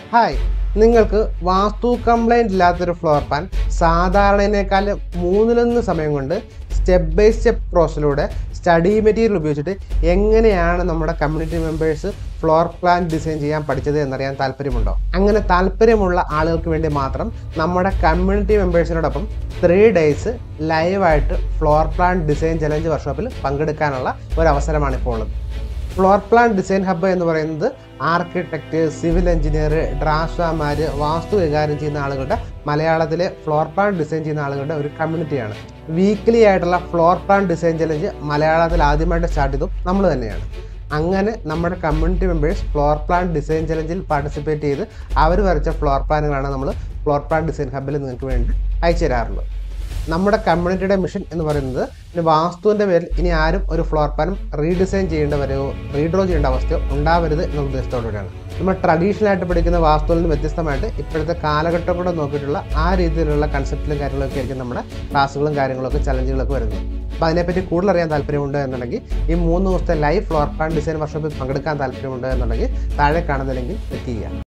hi നിങ്ങൾക്ക് vastu compliant ഇല്ലാത്തൊരു floor plan സാധാരണയേക്കാൾ മൂന്നിലൊന്ന് സമയം കൊണ്ട് സ്റ്റെപ്പ് ബൈ സ്റ്റെപ്പ് പ്രോസസ്സിലൂടെ സ്റ്റഡി മെറ്റീരിയൽ ഉപയോഗിച്ചിട്ട് എങ്ങനെയാണ് നമ്മുടെ community members floor plan design ചെയ്യാൻ പഠിച്ചത് എന്നറിയാൻ താല്പര്യമുണ്ടോ അങ്ങനെ താല്പര്യമുള്ള ആളുകൾക്ക് വേണ്ടി മാത്രം നമ്മുടെ കമ്മ്യൂണിറ്റി മെമ്പേഴ്സിനോടൊപ്പം ത്രീ ഡേയ്സ് ലൈവായിട്ട് ഫ്ലോർ പ്ലാൻ ഡിസൈൻ ചലഞ്ച് വർക്ക്ഷോപ്പിൽ പങ്കെടുക്കാനുള്ള ഒരു അവസരമാണ് ഇപ്പോൾ ഉള്ളത് ഫ്ലോർ പ്ലാൻ ഡിസൈൻ ഹബ്ബ് എന്ന് പറയുന്നത് ആർക്കിടെക്റ്റ് സിവിൽ എഞ്ചിനീയർ ഡ്രാഫ്റ്റ്മാർ വാസ്തു കൈകാര്യം ചെയ്യുന്ന ആളുകളുടെ മലയാളത്തിലെ ഫ്ലോർ പ്ലാൻ ഡിസൈൻ ചെയ്യുന്ന ആളുകളുടെ ഒരു കമ്മ്യൂണിറ്റിയാണ് വീക്ക്ലി ആയിട്ടുള്ള ഫ്ലോർ പ്ലാൻ ഡിസൈൻ ചലഞ്ച് മലയാളത്തിൽ ആദ്യമായിട്ട് സ്റ്റാർട്ട് ചെയ്തതും നമ്മൾ തന്നെയാണ് അങ്ങനെ നമ്മുടെ community members floor plan design ചലഞ്ചിൽ പാർട്ടിസിപ്പേറ്റ് ചെയ്ത് അവർ വരച്ച ഫ്ലോർ പ്ലാനുകളാണ് നമ്മൾ ഫ്ലോർ പ്ലാൻ ഡിസൈൻ ഹബ്ബിൽ നിങ്ങൾക്ക് വേണ്ടി അയച്ചു തരാറുള്ളത് നമ്മുടെ കമ്മ്യൂണിറ്റിയുടെ മിഷൻ എന്ന് പറയുന്നത് ഇനി വാസ്തുവിൻ്റെ പേരിൽ ഇനി ആരും ഒരു ഫ്ലോർ പ്ലാനും റീഡിസൈൻ ചെയ്യേണ്ടവരോ റീഡ്രോ ചെയ്യേണ്ട അവസ്ഥയോ ഉണ്ടാവരുത് എന്ന ഉദ്ദേശത്തോടുകൂടിയാണ് നമ്മൾ ട്രഡീഷണൽ ആയിട്ട് പഠിക്കുന്ന വാസ്തുവിൽ നിന്ന് വ്യത്യസ്തമായിട്ട് ഇപ്പോഴത്തെ കാലഘട്ടം കൂടെ നോക്കിയിട്ടുള്ള ആ രീതിയിലുള്ള കൺസെപ്റ്റിലും കാര്യങ്ങളൊക്കെ ആയിരിക്കും നമ്മുടെ ക്ലാസ്സുകളും കാര്യങ്ങളൊക്കെ ചലഞ്ചുകളൊക്കെ വരുന്നത് അപ്പോൾ അതിനെപ്പറ്റി കൂടുതൽ അറിയാൻ താല്പര്യമുണ്ട് എന്നുണ്ടെങ്കിൽ ഈ മൂന്ന് ദിവസത്തെ ലൈവ് ഫ്ലോർ പ്ലാൻ ഡിസൈൻ വർഷത്തിൽ പങ്കെടുക്കാൻ താല്പര്യമുണ്ട് എന്നുണ്ടെങ്കിൽ താഴെ കാണുന്ന ലിങ്കിൽ ക്ലിക്ക് ചെയ്യുക